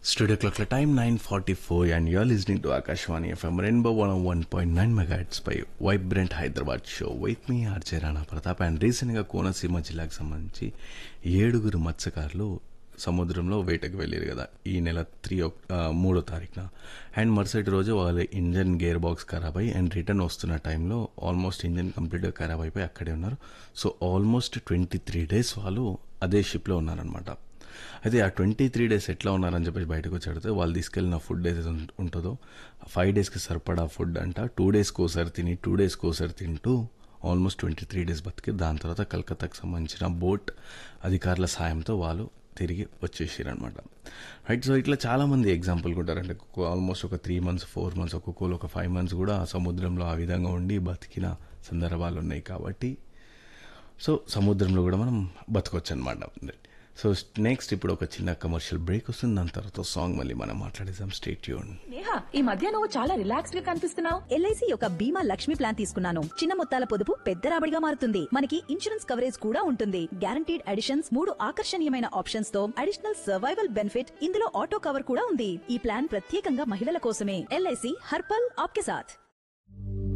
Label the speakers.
Speaker 1: Studio clock time 9:44 and you're listening to Akashwani FM Rainbow 101.9 megahertz పై vibrant Hyderabad show with me RJ Rana Pratap and రీసెంట్గా కోనసీమ జిల్లాకు సంబంధించి ఏడుగురు మత్స్యకారులు సముద్రంలో వేటకు వెళ్ళారు కదా ఈ నెల త్రీ మూడో తారీఖున అండ్ మరుసటి రోజు వాళ్ళ ఇంజన్ గేర్ బాక్స్ ఖరాబ్ అయ్యి అండ్ రిటర్న్ వస్తున్న టైంలో ఆల్మోస్ట్ ఇంజన్ కంప్లీట్గా ఖరాబ్ అయిపోయి అక్కడే ఉన్నారు so almost twenty three days వాళ్ళు అదే షిప్లో ఉన్నారనమాట అయితే ఆ ట్వంటీ త్రీ డేస్ ఎట్లా ఉన్నారని చెప్పేసి బయటకు వచ్చి అడిగితే వాళ్ళు తీసుకెళ్ళిన ఫుడ్ ఏదైతే ఉం- ఉంటుందో ఫైవ్ డేస్కి సరిపడా ఫుడ్ అంట టూ డేస్కి ఒకసారి తిని టూ డేస్కి ఒకసారి తింటూ ఆల్మోస్ట్ ట్వంటీ త్రీ డేస్ బతికి దాని తర్వాత కలకత్తాకు సంబంధించిన బోట్ అధికారుల సాయంతో వాళ్ళు తిరిగి వచ్చేసారు అనమాట రైట్ సో ఇట్లా చాలా మంది ఎగ్జాంపుల్ ఉంటారు అంటే ఆల్మోస్ట్ ఒక త్రీ మంత్స్ ఫోర్ మంత్స్ ఒక్కొక్కరు ఒక ఫైవ్ మంత్స్ కూడా ఆ సముద్రంలో ఆ విధంగా ఉండి బతికిన సందర్భాలు ఉన్నాయి కాబట్టి సో సముద్రంలో కూడా మనం బతకొచ్చు అనమాట సో నెక్స్ట్ ఇప్పుడు ఒక చిన్న కమర్షియల్ బ్రేక్ వస్తుంది దాని తర్వాత సాంగ్ మళ్ళీ మనం మాట్లాడేద్దాం స్టేట్ యూన్
Speaker 2: నేహా ఈ మధ్య నువ్వు చాలా రిలాక్స్డ్ గా కనిపిస్తున్నావు
Speaker 3: ఎల్ఐసి యొక్క బీమా లక్ష్మి ప్లాన్ తీసుకున్నాను చిన్న మొత్తాల పొదుపు పెద్ద రాబడిగా మారుతుంది మనకి ఇన్సూరెన్స్ కవరేజ్ కూడా ఉంటుంది గ్యారంటీడ్ అడిషన్స్ మూడు ఆకర్షణీయమైన ఆప్షన్స్ తో అడిషనల్ సర్వైవల్ బెనిఫిట్ ఇందులో ఆటో కవర్ కూడా ఉంది ఈ ప్లాన్ ప్రత్యేకంగా మహిళల కోసమే ఎల్ఐసి హర్పల్ ఆప్కే సాథ్